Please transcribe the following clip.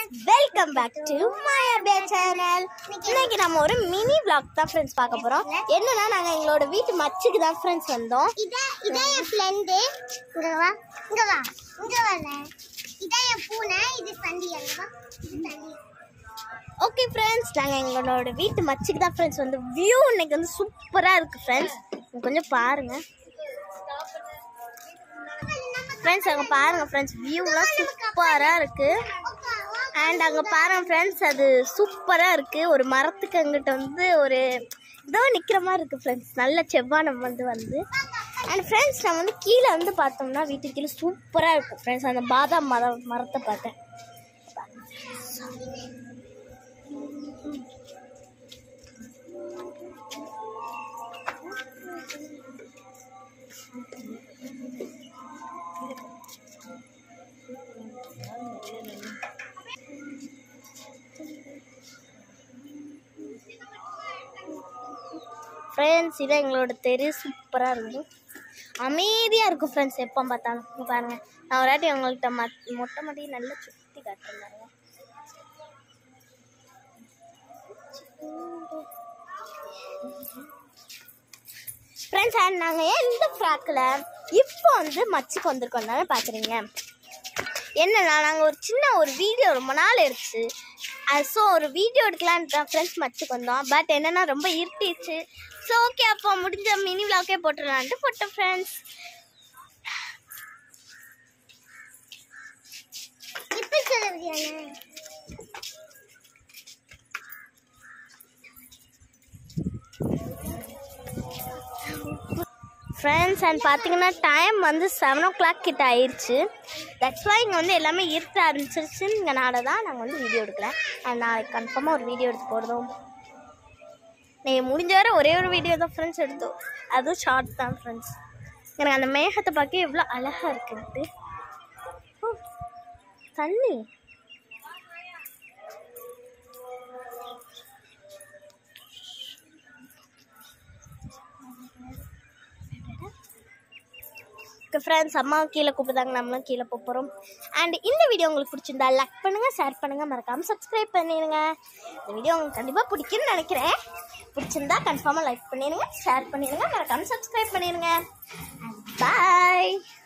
welcome back to மாயாபே channel இன்னைக்கு நம்ம ஒரு மினி vlog தான் ஃப்ரெண்ட்ஸ் பார்க்க போறோம் என்னன்னா நாங்க எங்களோட வீட்டு மச்சுக்கு தான் ஃப்ரெண்ட்ஸ் வந்தோம் இதான் இதான் என் ஃப்ரெண்டு இங்க வா இங்க வா இங்க வரல இதான் என் பூனை இது சண்டி அங்க வா இது சண்டி ஓகே ஃப்ரெண்ட்ஸ் நாங்க எங்களோட வீட்டு மச்சுக்கு தான் ஃப்ரெண்ட்ஸ் வந்து வியூ இன்னைக்கு வந்து சூப்பரா இருக்கு ஃப்ரெண்ட்ஸ் கொஞ்சம் பாருங்க ஃப்ரெண்ட்ஸ் அங்க பாருங்க ஃப்ரெண்ட்ஸ் வியூலாம் சூப்பரா இருக்கு அண்ட் அங்கே பாருங்க ஃப்ரெண்ட்ஸ் அது சூப்பராக இருக்குது ஒரு மரத்துக்கு அங்கிட்ட வந்து ஒரு இதோ நிற்கிற மாதிரி இருக்குது ஃப்ரெண்ட்ஸ் நல்ல செவ்வானம் வந்து வந்து அண்ட் ஃப்ரெண்ட்ஸ் நம்ம வந்து கீழே வந்து பார்த்தோம்னா வீட்டுக்கு கீழே சூப்பராக இருக்கும் ஃப்ரெண்ட்ஸ் அந்த பாதாம் மரம் மரத்தை பார்த்தேன் ஃப்ரெண்ட்ஸ் இதான் எங்களோட தெரு சூப்பராக இருக்கும் அமைதியாக இருக்கும் ஃப்ரெண்ட்ஸ் எப்போ பார்த்தாலும் இங்க பாருங்க நான் ஒரு வாட்டி உங்கள்கிட்ட ம மொட்டை மாட்டி நல்லா சுற்றி காட்டுறேன் பாருங்க ஃப்ரெண்ட்ஸ் அண்ட் நாங்கள் ஏன் இந்த ஃப்ராக்கில் இப்போ வந்து மச்சுக்கு வந்திருக்கோம் தானே பார்க்குறீங்க என்னன்னா நாங்கள் ஒரு சின்ன ஒரு வீடியோ ரொம்ப நாள் எடுத்து ஸோ ஒரு வீடியோ எடுக்கலான்னு தான் ஃப்ரெண்ட்ஸ் மச்சுக்கு வந்தோம் பட் என்னன்னா ரொம்ப இருட்டிச்சு ஸோ ஓகே அப்போ முடிஞ்ச மினி விளாக்கே போட்டுடலான்ட்டு போட்டோம் ஃப்ரெண்ட்ஸ் இப்ப சொல்லுவியானே ஃப்ரெண்ட்ஸ் அண்ட் பார்த்தீங்கன்னா டைம் வந்து செவன் ஓ கிளாக் கிட்ட ஆயிடுச்சு தட்ஸ் why இங்கே வந்து எல்லாமே இருட்ட ஆரம்பிச்சிருச்சுங்கிறனால தான் நாங்கள் வந்து வீடியோ எடுக்கிறேன் அண்ட் நாளைக்கு கன்ஃபார்மாக ஒரு வீடியோ எடுத்து போடுறோம் நீங்கள் முடிஞ்ச வரை ஒரே ஒரு வீடியோ தான் ஃப்ரெண்ட்ஸ் எடுத்தோம் அதுவும் ஷார்ட் தான் ஃப்ரெண்ட்ஸ் எனக்கு அந்த மேகத்தை பார்க்க எவ்வளோ அழகாக இருக்குன்ட்டு ஓ, தண்ணி ஃப்ரெண்ட்ஸ் அம்மா கீழே கூப்பிடுதாங்க நம்மளும் கீழே போக போகிறோம் அண்ட் இந்த வீடியோ உங்களுக்கு பிடிச்சிருந்தா லைக் பண்ணுங்கள் ஷேர் பண்ணுங்கள் மறக்காமல் சப்ஸ்கிரைப் பண்ணிடுங்க இந்த வீடியோ உங்களுக்கு கண்டிப்பாக பிடிக்கும்னு நினைக்கிறேன் பிடிச்சிருந்தா கன்ஃபார்மாக லைக் பண்ணிடுங்க ஷேர் பண்ணிடுங்க மறக்காமல் சப்ஸ்கிரைப் பண்ணிடுங்க பாய்